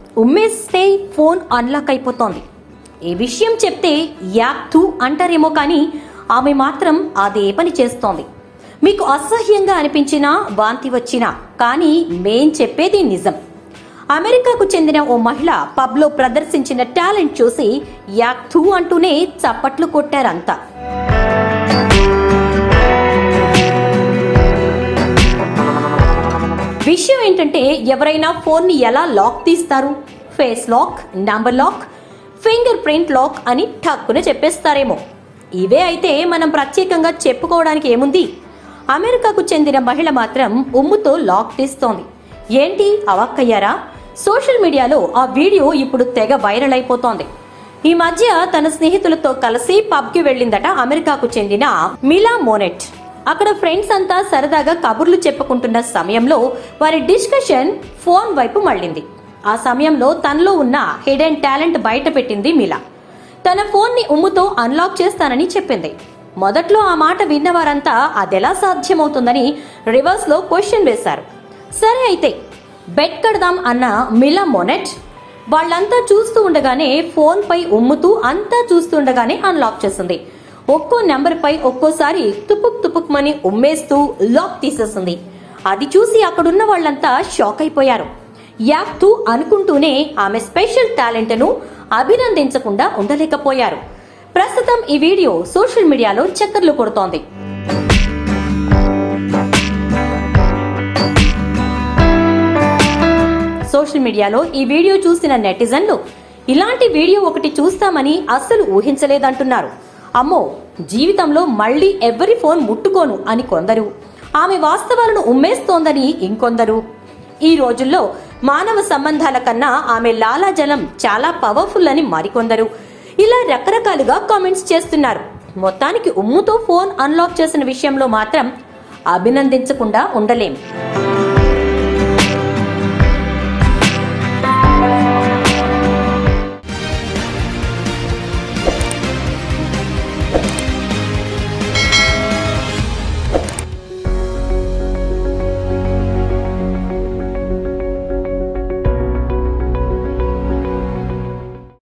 ఉమ్మేస్తే phone unlock అయిపోతోంది ఈ విషయం చెప్తే యాక్ టూ అంటారేమో కానీ ఆమె మాత్రం అదే పని చేస్తోంది మీకు అసహ్యంగా అనిపించినా వాంతి వచ్చినా కానీ మేం చెప్పేది నిజం అమెరికాకు చెందిన ఓ మహిళ పబ్లో ప్రదర్శించిన టాలెంట్ చూసి యాక్ టూ అంటూనే చప్పట్లు కొట్టారంతా విషయం ఏంటంటే ఎవరైనా ఫోన్ని ఎలా లాక్ తీస్తారు face lock number lock fingerprint lock అని ఠక్కున చెప్పేస్తారేమో ఇవే అయితే మనం ప్రత్యేకంగా చెప్పుకోవడానికి ఏముంది అమెరికాకు చెందిన మహిళ మాత్రం ఉమ్ముతో లాక్ తీస్తోంది ఏంటి అవాక్కయ్యారా సోషల్ మీడియాలో ఆ వీడియో ఇప్పుడు తెగ వైరల్ అయిపోతోంది ఈ మధ్య తన స్నేహితులతో కలిసి పబ్కి వెళ్ళిందట అమెరికాకు చెందిన మిలా మోనెట్ అక్కడ ఫ్రెండ్స్ అంతా సరదాగా కబుర్లు చెప్పుకుంటున్న సమయంలో వారి డిస్కషన్ ఫోన్ వైపు మళ్ళింది ఆ సమయంలో తనలో ఉన్న హిడెన్ టాలెంట్ బయట పెట్టింది మిలా తన ఫోన్ ని ఉమ్ముతో అన్లాక్ చేస్తానని చెప్పింది మొదట్లో ఆ మాట విన్న వారంతా అదెలా సాధ్యమవుతుందని రివర్స్ లో క్వశ్చన్ వేశారు సరే అయితే బెట్ కడదాం అన్న మిలా మోనెట్ వాళ్ళంతా చూస్తూ ఉండగానే ఫోన్ పై ఉమ్ముతూ అంతా చూస్తుండగానే అన్లాక్ చేసింది ఒక్కో నెంబర్ పై ఒక్కోసారి తుపుక్ తుపుక్ మని ఉమ్మేస్తూ లాక్ తీసేసింది అది చూసి అక్కడున్న వాళ్ళంతా షాక్ అయిపోయారు యాప్ టూ అనుకుంటూనే ఆమె స్పెషల్ టాలెంట్ ను అభినందించకుండా ఉండలేకపోయారు ప్రస్తుతం ఈ వీడియో సోషల్ మీడియాలో చక్కర్లు కొడుతోంది సోషల్ మీడియాలో ఈ వీడియో చూసిన నెటిజన్లు ఇలాంటి వీడియో ఒకటి చూస్తామని అస్సలు ఊహించలేదంటున్నారు అమ్మో జీవితంలో మళ్ళీ ఎవరి ఫోన్ ముట్టుకోను అని కొందరు ఆమె వాస్తవాలను ఉమ్మేస్తోందని ఇంకొందరు ఈ రోజుల్లో మానవ సంబంధాల కన్నా ఆమె లాలాజలం చాలా పవర్ఫుల్ అని మరికొందరు ఇలా రకరకాలుగా కామెంట్స్ చేస్తున్నారు మొత్తానికి ఉమ్ముతో ఫోన్ అన్లాక్ చేసిన విషయంలో మాత్రం అభినందించకుండా ఉండలేం